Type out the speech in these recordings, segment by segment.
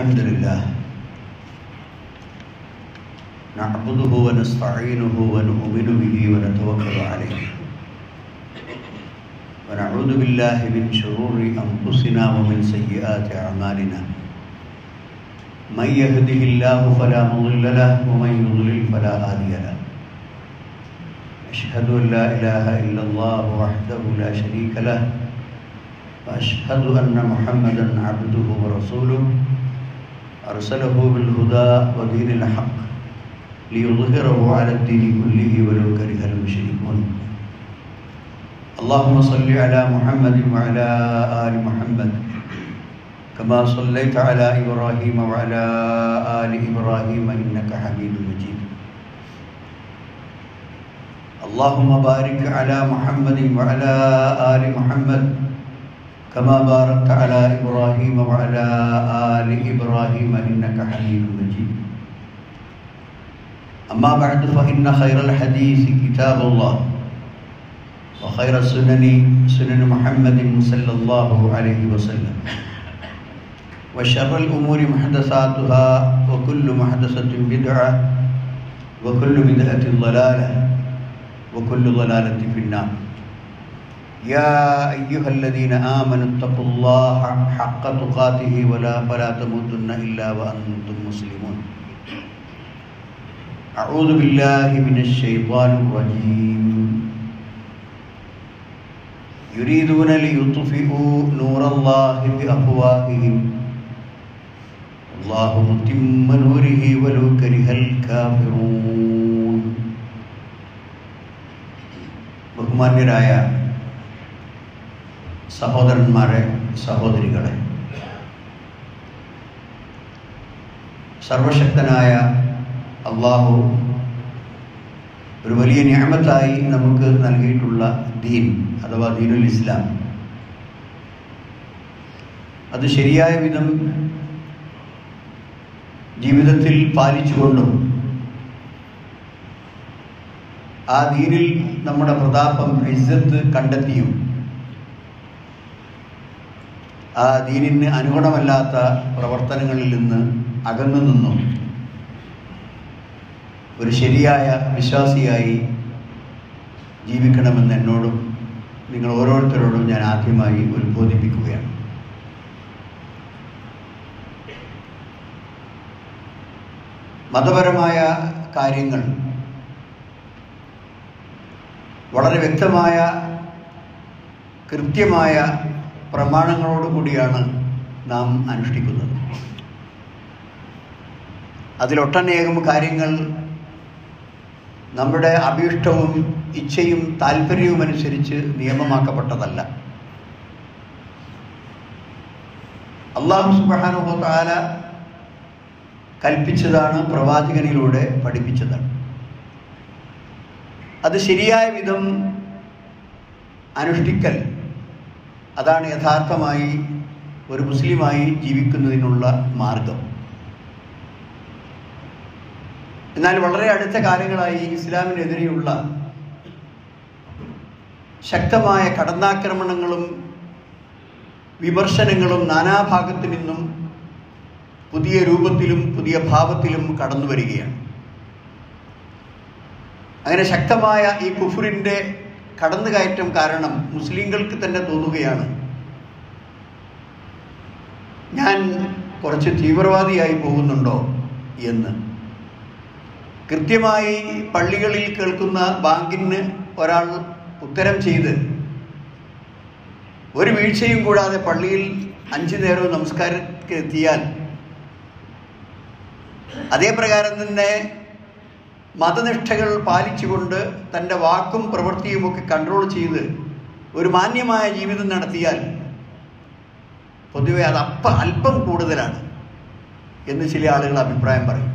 الحمد لله نعبده ونستعينه ونؤمن به ونتوكل عليه ونعوذ بالله من شرور أنفسنا ومن سيئات أعمالنا من يهده الله فلا مضل له ومن يضلل فلا هادي له أشهد أن لا إله إلا الله وحده لا شريك له وأشهد أن محمدا عبده ورسوله أرسله بالهدى ودين الحق ليظهره على الدين كله ولو كره المشركون اللهم صل على محمد وعلى آل محمد كما صليت على إبراهيم وعلى آل إبراهيم إنك حميد مجيد اللهم بارك على محمد وعلى آل محمد كما باركت على إبراهيم وعلى آل إبراهيم إنك حميد مجيد أما بعد فإن خير الحديث كتاب الله وخير السنن سنن محمد صلى الله عليه وسلم وشر الأمور محدثاتها وكل محدثة بدعة وكل بدعة ضلالة وكل ضلالة في النار يا أيها الذين آمنوا اتقوا الله حق تقاته ولا فلا تموتن إلا وأنتم مسلمون أعوذ بالله من الشيطان الرجيم يريدون ليطفئوا نور الله بأفواههم والله متم نوره ولو كره الكافرون ബഹുമാന്യരായ സഹോദരന്മാരെ സഹോദരികളെ സർവശക്തനായ അള്ളാഹു ഒരു വലിയ ഞാമത്തായി നമുക്ക് നൽകിയിട്ടുള്ള ദീൻ അഥവാ ദീനുൽ ഇസ്ലാം അത് ശരിയായ വിധം ജീവിതത്തിൽ പാലിച്ചുകൊണ്ടും ആ ദീനിൽ നമ്മുടെ പ്രതാപം ഇസ്സത്ത് കണ്ടെത്തിയും ആ ദീനിന് അനുഗുണമല്ലാത്ത പ്രവർത്തനങ്ങളിൽ നിന്ന് അകന്നു നിന്നും ഒരു ശരിയായ വിശ്വാസിയായി ജീവിക്കണമെന്ന് എന്നോടും നിങ്ങൾ ഓരോരുത്തരോടും ഞാൻ ആദ്യമായി ഉത്ബോധിപ്പിക്കുകയാണ് മതപരമായ കാര്യങ്ങൾ വളരെ വ്യക്തമായ കൃത്യമായ പ്രമാണങ്ങളോടുകൂടിയാണ് നാം അനുഷ്ഠിക്കുന്നത് അതിലൊട്ടനേകം കാര്യങ്ങൾ നമ്മുടെ അഭീഷ്ടവും ഇച്ഛയും താല്പര്യവും അനുസരിച്ച് നിയമമാക്കപ്പെട്ടതല്ല അള്ളാഹു സുബാനുഹോത്താല കൽപ്പിച്ചതാണ് പ്രവാചകനിലൂടെ പഠിപ്പിച്ചതാണ് അത് ശരിയായ വിധം അനുഷ്ഠിക്കൽ അതാണ് യഥാർത്ഥമായി ഒരു മുസ്ലിമായി ജീവിക്കുന്നതിനുള്ള മാർഗം എന്നാൽ വളരെ അടുത്ത കാലങ്ങളായി ഇസ്ലാമിനെതിരെയുള്ള ശക്തമായ കടന്നാക്രമണങ്ങളും വിമർശനങ്ങളും നാനാഭാഗത്തു നിന്നും പുതിയ രൂപത്തിലും പുതിയ ഭാവത്തിലും കടന്നു വരികയാണ് അങ്ങനെ ശക്തമായ ഈ കുഫുറിൻ്റെ കടന്നുകയറ്റം കാരണം മുസ്ലിങ്ങൾക്ക് തന്നെ തോന്നുകയാണ് ഞാൻ കുറച്ച് തീവ്രവാദിയായി പോകുന്നുണ്ടോ എന്ന് കൃത്യമായി പള്ളികളിൽ കേൾക്കുന്ന ബാങ്കിന് ഒരാൾ ഉത്തരം ചെയ്ത് ഒരു വീഴ്ചയും കൂടാതെ പള്ളിയിൽ അഞ്ചു നേരവും നമസ്കാരത്തിന് എത്തിയാൽ അതേ പ്രകാരം തന്നെ മതനിഷ്ഠകൾ പാലിച്ചുകൊണ്ട് തൻ്റെ വാക്കും പ്രവൃത്തിയുമൊക്കെ കൺട്രോൾ ചെയ്ത് ഒരു മാന്യമായ ജീവിതം നടത്തിയാൽ പൊതുവെ അത് അപ്പ അല്പം കൂടുതലാണ് എന്ന് ചില ആളുകൾ അഭിപ്രായം പറയും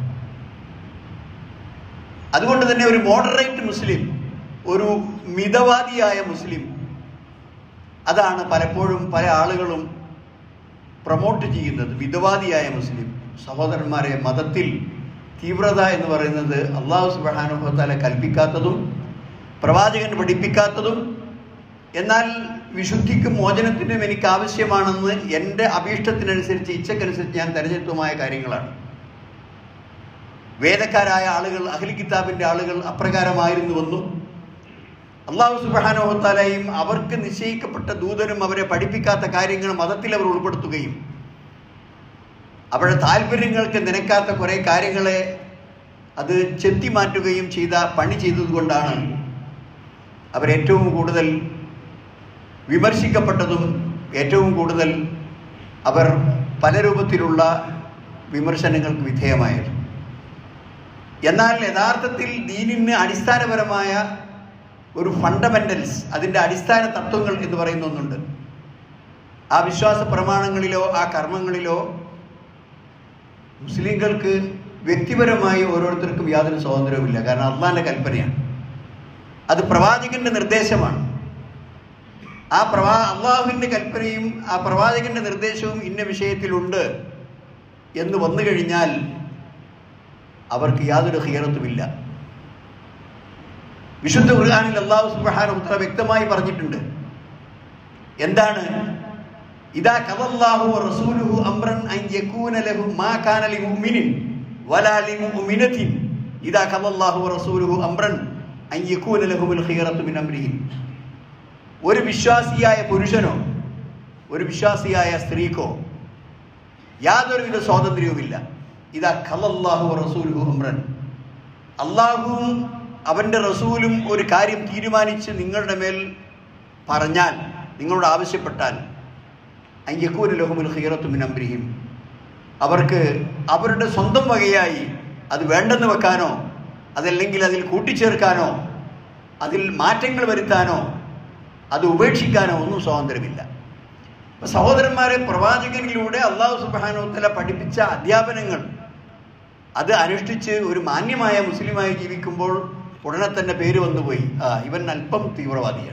അതുകൊണ്ട് തന്നെ ഒരു മോഡറേറ്റ് മുസ്ലിം ഒരു മിതവാദിയായ മുസ്ലിം അതാണ് പലപ്പോഴും പല ആളുകളും പ്രൊമോട്ട് ചെയ്യുന്നത് മിതവാദിയായ മുസ്ലിം സഹോദരന്മാരെ മതത്തിൽ തീവ്രത എന്ന് പറയുന്നത് അള്ളാഹു സുബാനുഭവത്താലെ കൽപ്പിക്കാത്തതും പ്രവാചകൻ പഠിപ്പിക്കാത്തതും എന്നാൽ വിശുദ്ധിക്കും മോചനത്തിനും എനിക്ക് ആവശ്യമാണെന്ന് എൻ്റെ അഭീഷ്ടത്തിനനുസരിച്ച് ഇച്ഛക്കനുസരിച്ച് ഞാൻ തെരഞ്ഞെടുത്തുമായ കാര്യങ്ങളാണ് വേദക്കാരായ ആളുകൾ അഖിൽ കിതാബിൻ്റെ ആളുകൾ അപ്രകാരമായിരുന്നുവെന്നും അള്ളാഹു സുബാനോഹത്താലയും അവർക്ക് നിശ്ചയിക്കപ്പെട്ട ദൂതനും അവരെ പഠിപ്പിക്കാത്ത കാര്യങ്ങൾ മതത്തിൽ അവർ ഉൾപ്പെടുത്തുകയും അവരുടെ താല്പര്യങ്ങൾക്ക് നിരക്കാത്ത കുറേ കാര്യങ്ങളെ അത് ചെത്തി മാറ്റുകയും ചെയ്ത പണി ചെയ്തതുകൊണ്ടാണ് അവരേറ്റവും കൂടുതൽ വിമർശിക്കപ്പെട്ടതും ഏറ്റവും കൂടുതൽ അവർ പല രൂപത്തിലുള്ള വിമർശനങ്ങൾക്ക് വിധേയമായത് എന്നാൽ യഥാർത്ഥത്തിൽ ദീനിന് അടിസ്ഥാനപരമായ ഒരു ഫണ്ടമെന്റൽസ് അതിൻ്റെ അടിസ്ഥാന തത്വങ്ങൾ എന്ന് പറയുന്ന ഒന്നുണ്ട് ആ വിശ്വാസ പ്രമാണങ്ങളിലോ ആ കർമ്മങ്ങളിലോ മുസ്ലിങ്ങൾക്ക് വ്യക്തിപരമായി ഓരോരുത്തർക്കും യാതൊരു സ്വാതന്ത്ര്യവുമില്ല കാരണം അള്ളാന്റെ കൽപ്പനയാണ് അത് പ്രവാചകന്റെ നിർദ്ദേശമാണ് ആ പ്രവാ അള്ളാഹുവിൻ്റെ കൽപ്പനയും ആ പ്രവാചകന്റെ നിർദ്ദേശവും ഇന്ന വിഷയത്തിലുണ്ട് എന്ന് വന്നു കഴിഞ്ഞാൽ അവർക്ക് യാതൊരു ഹിയറത്തുമില്ല വിശുദ്ധ ഖുർആാനിൽ അള്ളാഹു സുബ്ഹാനഹു ഉത്തര വ്യക്തമായി പറഞ്ഞിട്ടുണ്ട് എന്താണ് ഇതാ കവല്ലാഹു റസൂലുഹു അംറൻ അൻ യകൂന ലഹു മാ കാന ലിമുഅ്മിനിൻ വലാ ലിമുഅ്മിനത്തിൻ ഇതാ കവല്ലാഹു റസൂലുഹു അംറൻ അൻ യകൂന ലഹുൽ ഖിയറത്തു മിൻ അംരിഹിം ഒരു വിശ്വാസിയായ പുരുഷനോ ഒരു വിശ്വാസിയായ സ്ത്രീക്കോ യാതൊരുവിധ സ്വാതന്ത്ര്യവുമില്ല ഇതാ ഖലല്ലാഹു റസൂലുഹു അംറൻ അള്ളാഹുവും അവൻ്റെ റസൂലും ഒരു കാര്യം തീരുമാനിച്ച് നിങ്ങളുടെ മേൽ പറഞ്ഞാൽ നിങ്ങളോട് ആവശ്യപ്പെട്ടാൽ അയ്യക്കൂന ലഹുമുൽ ഖീറത്തു മിൻ അംരിഹിം അവർക്ക് അവരുടെ സ്വന്തം വകയായി അത് വേണ്ടെന്ന് വെക്കാനോ അതല്ലെങ്കിൽ അതിൽ കൂട്ടിച്ചേർക്കാനോ അതിൽ മാറ്റങ്ങൾ വരുത്താനോ അത് ഉപേക്ഷിക്കാനോ ഒന്നും സ്വാതന്ത്ര്യമില്ല അപ്പൊ സഹോദരന്മാരെ പ്രവാചകനിലൂടെ അള്ളാഹു സുബാനോത്തല പഠിപ്പിച്ച അധ്യാപനങ്ങൾ അത് അനുഷ്ഠിച്ച് ഒരു മാന്യമായ മുസ്ലിമായി ജീവിക്കുമ്പോൾ ഉടനെ തന്നെ പേര് വന്നുപോയി ആ ഇവൻ അല്പം തീവ്രവാദിയാണ്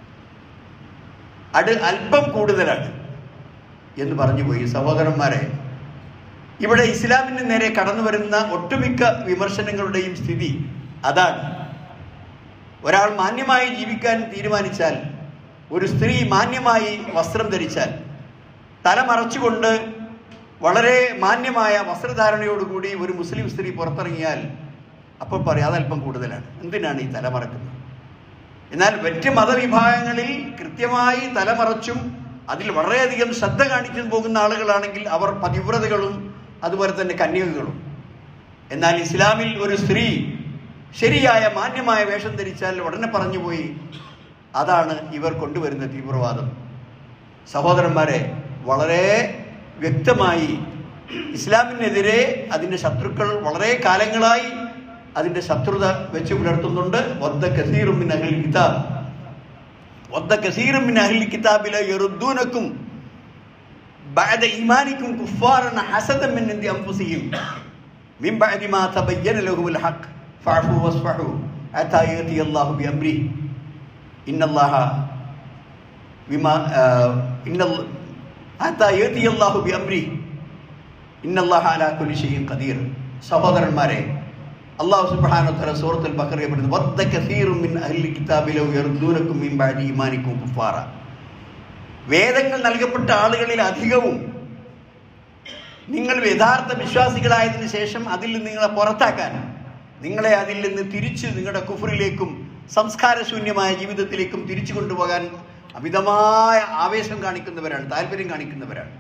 അത് അല്പം കൂടുതലാണ് എന്ന് പറഞ്ഞുപോയി സഹോദരന്മാരെ ഇവിടെ ഇസ്ലാമിന് നേരെ കടന്നു വരുന്ന ഒട്ടുമിക്ക വിമർശനങ്ങളുടെയും സ്ഥിതി അതാണ് ഒരാൾ മാന്യമായി ജീവിക്കാൻ തീരുമാനിച്ചാൽ ഒരു സ്ത്രീ മാന്യമായി വസ്ത്രം ധരിച്ചാൽ തല മറച്ചുകൊണ്ട് വളരെ മാന്യമായ വസ്ത്രധാരണയോടുകൂടി ഒരു മുസ്ലിം സ്ത്രീ പുറത്തിറങ്ങിയാൽ അപ്പോൾ പറയും അതല്പം കൂടുതലാണ് എന്തിനാണ് ഈ തലമറക്കുന്നത് എന്നാൽ മറ്റ് മതവിഭാഗങ്ങളിൽ കൃത്യമായി തലമറച്ചും അതിൽ വളരെയധികം ശ്രദ്ധ കാണിച്ചു പോകുന്ന ആളുകളാണെങ്കിൽ അവർ പതിവ്രതകളും അതുപോലെ തന്നെ കന്യകകളും എന്നാൽ ഇസ്ലാമിൽ ഒരു സ്ത്രീ ശരിയായ മാന്യമായ വേഷം ധരിച്ചാൽ ഉടനെ പറഞ്ഞുപോയി അതാണ് ഇവർ കൊണ്ടുവരുന്ന തീവ്രവാദം സഹോദരന്മാരെ വളരെ വ്യക്തമായി ഇസ്ലാമിനെതിരെ അതിൻ്റെ ശത്രുക്കൾ വളരെ കാലങ്ങളായി അതിൻ്റെ ശത്രുത വെച്ച് പുലർത്തുന്നുണ്ട് വദ്ദ കസീറും മിൻ അഹ്ലിൽ കിതാബ് വദ്ദ കസീറും മിൻ അഹ്ലിൽ കിതാബില യറുദ്ദൂനക്കും بعد إيمانكم كفارا حسدا من عند أنفسهم من بعد ما تبين لهم الحق فاعفوا واصفحوا حتى يأتي الله بأمره إن الله بما آه إن الله حتى يأتي الله بأمره إن الله على كل شيء قدير സഹോദരന്മാരെ അള്ളാഹു സുബ്ഹാനഹു വതആല സൂറത്തുൽ ബഖറയെ പറയുന്നത് വദ്ദ കസീറും മിൻ അഹ്ലി കിതാബി ലൗ യർദൂനക്കും മിൻ ബഅദി ഈമാനിക്കും കുഫാറ വേദങ്ങൾ നൽകപ്പെട്ട ആളുകളിൽ അധികവും നിങ്ങൾ യഥാർത്ഥ വിശ്വാസികളായതിനു ശേഷം അതിൽ നിന്ന് നിങ്ങളെ പുറത്താക്കാൻ നിങ്ങളെ അതിൽ നിന്ന് തിരിച്ച് നിങ്ങളുടെ കുഫറിലേക്കും സംസ്കാരശൂന്യമായ ജീവിതത്തിലേക്കും തിരിച്ചു കൊണ്ടുപോകാൻ അമിതമായ ആവേശം കാണിക്കുന്നവരാണ് താല്പര്യം കാണിക്കുന്നവരാണ്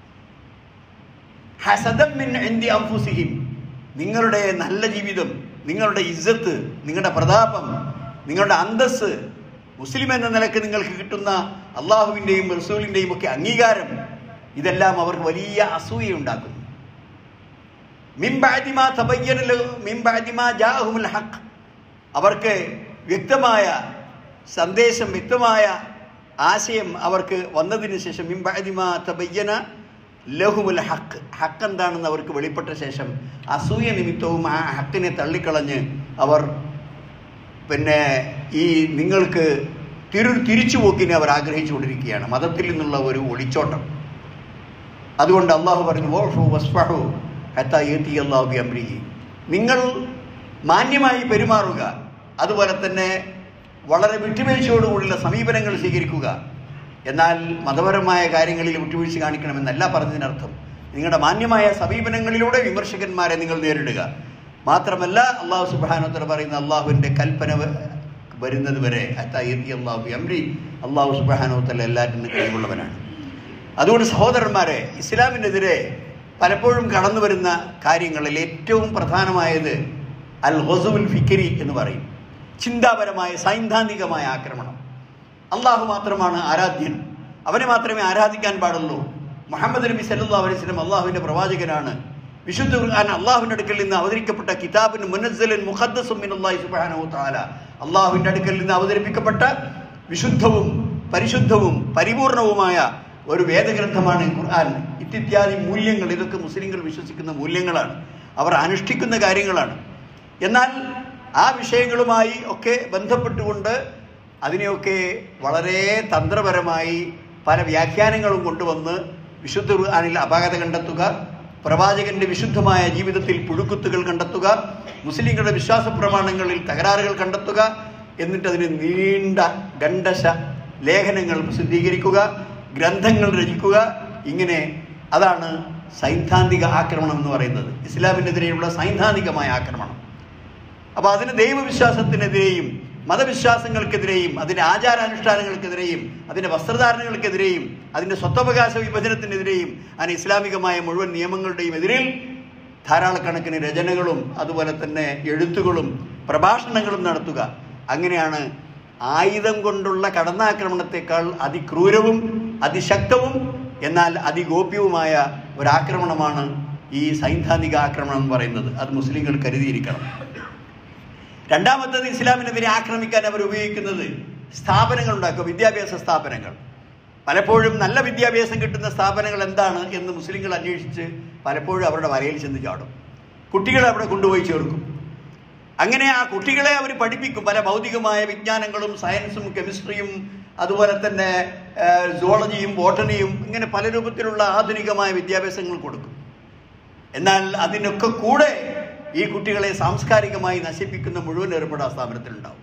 ഹസദം മിൻ ഇന്ത്യ അംഫുസിഹിം നിങ്ങളുടെ നല്ല ജീവിതം നിങ്ങളുടെ ഇജ്ജത്ത് നിങ്ങളുടെ പ്രതാപം നിങ്ങളുടെ അന്തസ് മുസ്ലിം എന്ന നിലക്ക് നിങ്ങൾക്ക് കിട്ടുന്ന അള്ളാഹുവിൻ്റെയും റസൂലിൻ്റെയും ഒക്കെ അംഗീകാരം ഇതെല്ലാം അവർക്ക് വലിയ അസൂയ ഉണ്ടാക്കുന്നു മിംബാദിമാ തബയ്യനലു മിംബാദിമാ ജാഹുൽ ഹഖ് അവർക്ക് വ്യക്തമായ സന്ദേശം വ്യക്തമായ ആശയം അവർക്ക് വന്നതിന് ശേഷം മിംബാദിമാ തബയ്യന ലഹുമുൽ ഹക്ക് ഹക്ക് എന്താണെന്ന് അവർക്ക് വെളിപ്പെട്ട ശേഷം അസൂയ നിമിത്തവും ആ ഹക്കിനെ തള്ളിക്കളഞ്ഞ് അവർ പിന്നെ ഈ നിങ്ങൾക്ക് തിരു തിരിച്ചുപോക്കിനെ അവർ ആഗ്രഹിച്ചുകൊണ്ടിരിക്കുകയാണ് മതത്തിൽ നിന്നുള്ള ഒരു ഒളിച്ചോട്ടം അതുകൊണ്ട് അള്ളാഹു പറഞ്ഞു ഓഷു വസ്ഫഹു ഹത്ത ഏത്തി അള്ളാഹു ബി അമ്രിഹി നിങ്ങൾ മാന്യമായി പെരുമാറുക അതുപോലെ തന്നെ വളരെ വിട്ടുവീഴ്ചയോടുകൂടിയുള്ള സമീപനങ്ങൾ സ്വീകരിക്കുക എന്നാൽ മതപരമായ കാര്യങ്ങളിൽ വിട്ടുവീഴ്ച കാണിക്കണമെന്നല്ല പറഞ്ഞതിനർത്ഥം നിങ്ങളുടെ മാന്യമായ സമീപനങ്ങളിലൂടെ വിമർശകന്മാരെ നിങ്ങൾ നേരിടുക മാത്രമല്ല അള്ളാഹു സുബാനോത്തര പറയുന്ന അള്ളാഹുവിൻ്റെ കൽപ്പന വ- വരുന്നത് വരെ അത്തായി അള്ളാഹു അമ്രി അള്ളാഹു സുബാനോത്തല എല്ലാറ്റിനും കഴിവുള്ളവനാണ് അതുകൊണ്ട് സഹോദരന്മാരെ ഇസ്ലാമിനെതിരെ പലപ്പോഴും കടന്നു വരുന്ന കാര്യങ്ങളിൽ ഏറ്റവും പ്രധാനമായത് അൽ ഹൊസുൽ ഫിക്കരി എന്ന് പറയും ചിന്താപരമായ സൈദ്ധാന്തികമായ ആക്രമണം അള്ളാഹു മാത്രമാണ് ആരാധ്യൻ അവനെ മാത്രമേ ആരാധിക്കാൻ പാടുള്ളൂ മുഹമ്മദ് നബി സല്ലല്ലാഹു അലൈഹി വസല്ലം അള്ളാഹുവിൻ്റെ പ്രവാചകനാണ് വിശുദ്ധ ഖുർആൻ അള്ളാഹുവിൻ്റെ അടുക്കൽ നിന്ന് അവതരിക്കപ്പെട്ട കിതാബിന് മുനസ്സലൻ മുഖദ്ദസും മിനല്ലാഹി സുബ്ഹാനഹു തആല അള്ളാഹുവിൻ്റെ അടുക്കൽ നിന്ന് അവതരിപ്പിക്കപ്പെട്ട വിശുദ്ധവും പരിശുദ്ധവും പരിപൂർണവുമായ ഒരു വേദഗ്രന്ഥമാണ് ഖുർആൻ ഇത്യാദി മൂല്യങ്ങൾ ഇതൊക്കെ മുസ്ലിങ്ങൾ വിശ്വസിക്കുന്ന മൂല്യങ്ങളാണ് അവർ അനുഷ്ഠിക്കുന്ന കാര്യങ്ങളാണ് എന്നാൽ ആ വിഷയങ്ങളുമായി ഒക്കെ ബന്ധപ്പെട്ടുകൊണ്ട് അതിനെയൊക്കെ വളരെ തന്ത്രപരമായി പല വ്യാഖ്യാനങ്ങളും കൊണ്ടുവന്ന് വിശുദ്ധ ഖുർആനിൽ അപാകത കണ്ടെത്തുക പ്രവാചകന്റെ വിശുദ്ധമായ ജീവിതത്തിൽ പുഴുക്കുത്തുകൾ കണ്ടെത്തുക മുസ്ലിങ്ങളുടെ വിശ്വാസ പ്രമാണങ്ങളിൽ തകരാറുകൾ കണ്ടെത്തുക എന്നിട്ട് അതിന് നീണ്ട ഗണ്ഡശ ലേഖനങ്ങൾ പ്രസിദ്ധീകരിക്കുക ഗ്രന്ഥങ്ങൾ രചിക്കുക ഇങ്ങനെ അതാണ് സൈദ്ധാന്തിക ആക്രമണം എന്ന് പറയുന്നത് ഇസ്ലാമിനെതിരെയുള്ള സൈദ്ധാന്തികമായ ആക്രമണം അപ്പോൾ അതിന് ദൈവവിശ്വാസത്തിനെതിരെയും മതവിശ്വാസങ്ങൾക്കെതിരെയും അതിൻ്റെ ആചാരാനുഷ്ഠാനങ്ങൾക്കെതിരെയും അതിൻ്റെ വസ്ത്രധാരണങ്ങൾക്കെതിരെയും അതിൻ്റെ സ്വത്തവകാശ വിഭജനത്തിനെതിരെയും അതിന് ഇസ്ലാമികമായ മുഴുവൻ നിയമങ്ങളുടെയും എതിരിൽ ധാരാളക്കണക്കിന് രചനകളും അതുപോലെ തന്നെ എഴുത്തുകളും പ്രഭാഷണങ്ങളും നടത്തുക അങ്ങനെയാണ് ആയുധം കൊണ്ടുള്ള കടന്നാക്രമണത്തെക്കാൾ അതിക്രൂരവും അതിശക്തവും എന്നാൽ അതിഗോപ്യവുമായ ഒരാക്രമണമാണ് ഈ സൈദ്ധാന്തിക ആക്രമണം എന്ന് പറയുന്നത് അത് മുസ്ലിങ്ങൾ കരുതിയിരിക്കണം രണ്ടാമത്തത് ഇസ്ലാമിനെതിരെ ആക്രമിക്കാൻ അവർ ഉപയോഗിക്കുന്നത് സ്ഥാപനങ്ങൾ ഉണ്ടാക്കുക വിദ്യാഭ്യാസ സ്ഥാപനങ്ങൾ പലപ്പോഴും നല്ല വിദ്യാഭ്യാസം കിട്ടുന്ന സ്ഥാപനങ്ങൾ എന്താണ് എന്ന് മുസ്ലിങ്ങൾ അന്വേഷിച്ച് പലപ്പോഴും അവരുടെ വരയിൽ ചെന്ന് ചാടും കുട്ടികളെ അവിടെ കൊണ്ടുപോയി ചേർക്കും അങ്ങനെ ആ കുട്ടികളെ അവർ പഠിപ്പിക്കും പല ഭൗതികമായ വിജ്ഞാനങ്ങളും സയൻസും കെമിസ്ട്രിയും അതുപോലെ തന്നെ സുവോളജിയും ബോട്ടണിയും ഇങ്ങനെ പല രൂപത്തിലുള്ള ആധുനികമായ വിദ്യാഭ്യാസങ്ങൾ കൊടുക്കും എന്നാൽ അതിനൊക്കെ കൂടെ ഈ കുട്ടികളെ സാംസ്കാരികമായി നശിപ്പിക്കുന്ന മുഴുവൻ ഏർപ്പാട് ആ സ്ഥാപനത്തിലുണ്ടാവും